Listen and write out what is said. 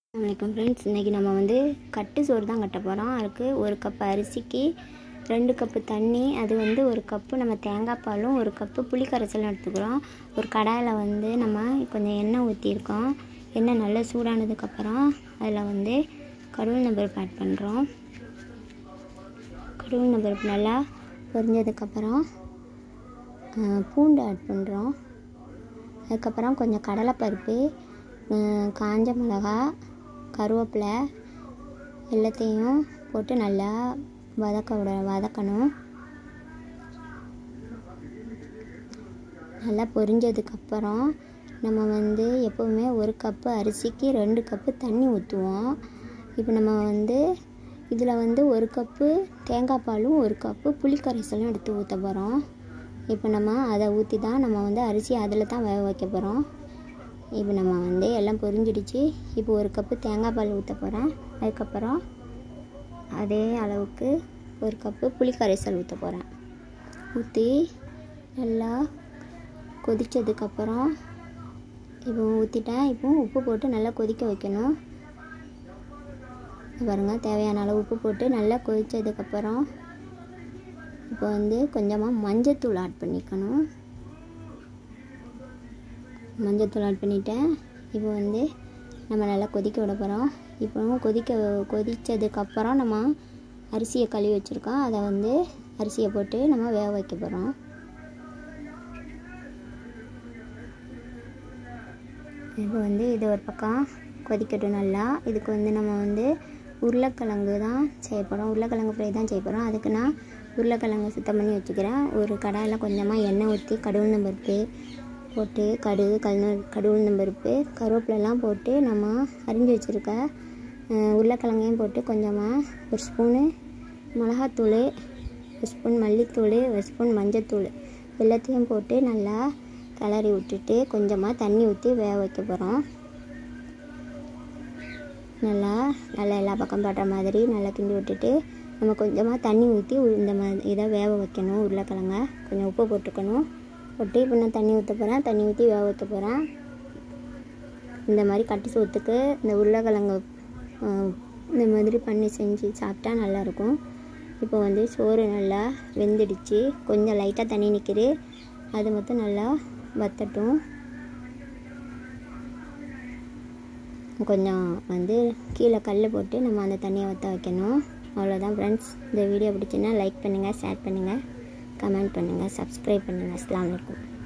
வணக்கம் ஃப்ரெண்ட்ஸ் இன்றைக்கி நம்ம வந்து கட்டு சோறு தான் கட்ட போகிறோம் அதுக்கு ஒரு கப்பு அரிசிக்கு ரெண்டு கப்பு தண்ணி அது வந்து ஒரு கப்பு நம்ம தேங்காய் பாலும் ஒரு கப்பு புளி கரைசலும் எடுத்துக்கிறோம் ஒரு கடாயில் வந்து நம்ம கொஞ்சம் எண்ணெய் ஊற்றிருக்கோம் எண்ணெய் நல்லா சூடானதுக்கப்புறம் அதில் வந்து கடுகு பருப்பு ஆட் பண்ணுறோம் கடுகு பருப்பு நல்லா பொரிஞ்சதுக்கப்புறம் ஆஹ், பூண்டு ஆட் பண்ணுறோம் அதுக்கப்புறம் கொஞ்சம் கடலைப்பருப்பு ஆஹ், காஞ்ச மிளகா கருவேப்பிலை எல்லாத்தையும் போட்டு நல்லா வதக்க விட வதக்கணும் நல்லா பொரிஞ்சதுக்கப்புறம் நம்ம வந்து எப்போவுமே ஒரு கப்பு அரிசிக்கு ரெண்டு கப்பு தண்ணி ஊற்றுவோம் இப்போ நம்ம வந்து இதில் வந்து ஒரு கப்பு தேங்காய் பாலும் ஒரு கப்பு புளிக்கரைசலும் எடுத்து ஊற்ற போகிறோம் இப்போ நம்ம அதை ஊற்றி தான் நம்ம வந்து அரிசி அதில் தான் வேக வைக்க போகிறோம் இப்போ நம்ம வந்து எல்லாம் பொரிஞ்சிடுச்சு இப்போ ஒரு கப்பு தேங்காய் பால் ஊற்ற போகிறேன் அதுக்கப்புறம் அதே அளவுக்கு ஒரு கப்பு புளி கரைசல் ஊற்ற போகிறேன் ஊற்றி நல்லா கொதித்ததுக்கப்புறம் இப்போ ஊற்றிட்டேன் இப்போ உப்பு போட்டு நல்லா கொதிக்க வைக்கணும் பாருங்கள் தேவையான அளவு உப்பு போட்டு நல்லா கொதித்ததுக்கப்புறம் இப்போ வந்து கொஞ்சமாக மஞ்சத்தூள் ஆட் பண்ணிக்கணும் மஞ்சத்தூள் ஆட் பண்ணிட்டேன் இப்போ வந்து நம்ம நல்லா கொதிக்க விட போகிறோம் இப்போ கொதிக்க கொதித்ததுக்கப்புறம் நம்ம அரிசியை கழுவி வச்சுருக்கோம் அதை வந்து அரிசியை போட்டு நம்ம வேக வைக்க போகிறோம் இப்போ வந்து இது ஒரு பக்கம் கொதிக்கட்டும் நல்லா இதுக்கு வந்து நம்ம வந்து உருளைக்கிழங்கு தான் செய்ய போகிறோம் உருளைக்கிழங்கு ஃப்ரை தான் செய்ய போகிறோம் அதுக்கு நான் உருளைக்கிழங்கு சுத்தம் பண்ணி வச்சுக்கிறேன் ஒரு கடாயில் கொஞ்சமாக எண்ணெய் ஊற்றி கடுகு பருப்பு போட்டு கடுகு கல்நு கடுகு பருப்பு கருவேப்பிலெல்லாம் போட்டு நம்ம அரிஞ்சு வச்சுருக்க அஹ், உருளைக்கிழங்கையும் போட்டு கொஞ்சமாக ஒரு ஸ்பூனு மிளகாத்தூள் ஒரு ஸ்பூன் மல்லித்தூள் ஒரு ஸ்பூன் மஞ்சத்தூள் எல்லாத்தையும் போட்டு நல்லா கிளறி விட்டுட்டு கொஞ்சமாக தண்ணி ஊற்றி வேக வைக்க போகிறோம் நல்லா நல்லா எல்லா பக்கம் படுற மாதிரி நல்லா கிண்டி விட்டுட்டு நம்ம கொஞ்சமாக தண்ணி ஊற்றி இந்த மாதிரி இதை வேக வைக்கணும் உருளைக்கிழங்க கொஞ்சம் உப்பு போட்டுக்கணும் போட்டு இப்போ நான் தண்ணி ஊற்ற போகிறேன் தண்ணி ஊற்றி வேக வைக்க போகிறேன் இந்த மாதிரி கட்டி சோத்துக்கு இந்த உருளைக்கிழங்கு ஆஹ், இந்த மாதிரி பண்ணி செஞ்சு சாப்பிட்டா நல்லாயிருக்கும் இப்போ வந்து சோறு நல்லா வெந்துடுச்சு கொஞ்சம் லைட்டாக தண்ணி நிற்கிது அது மட்டும் நல்லா வத்தட்டும் கொஞ்சம் வந்து கீழே கல் போட்டு நம்ம அந்த தண்ணியை வற்ற வைக்கணும் அவ்வளோதான் ஃப்ரெண்ட்ஸ் இந்த வீடியோ பிடிச்சுன்னா லைக் பண்ணுங்கள் ஷேர் பண்ணுங்கள் கமெண்ட் பண்ணுங்கள் சப்ஸ்கிரைப் பண்ணுங்கள் அஸ்ஸலாமு அலைக்கும்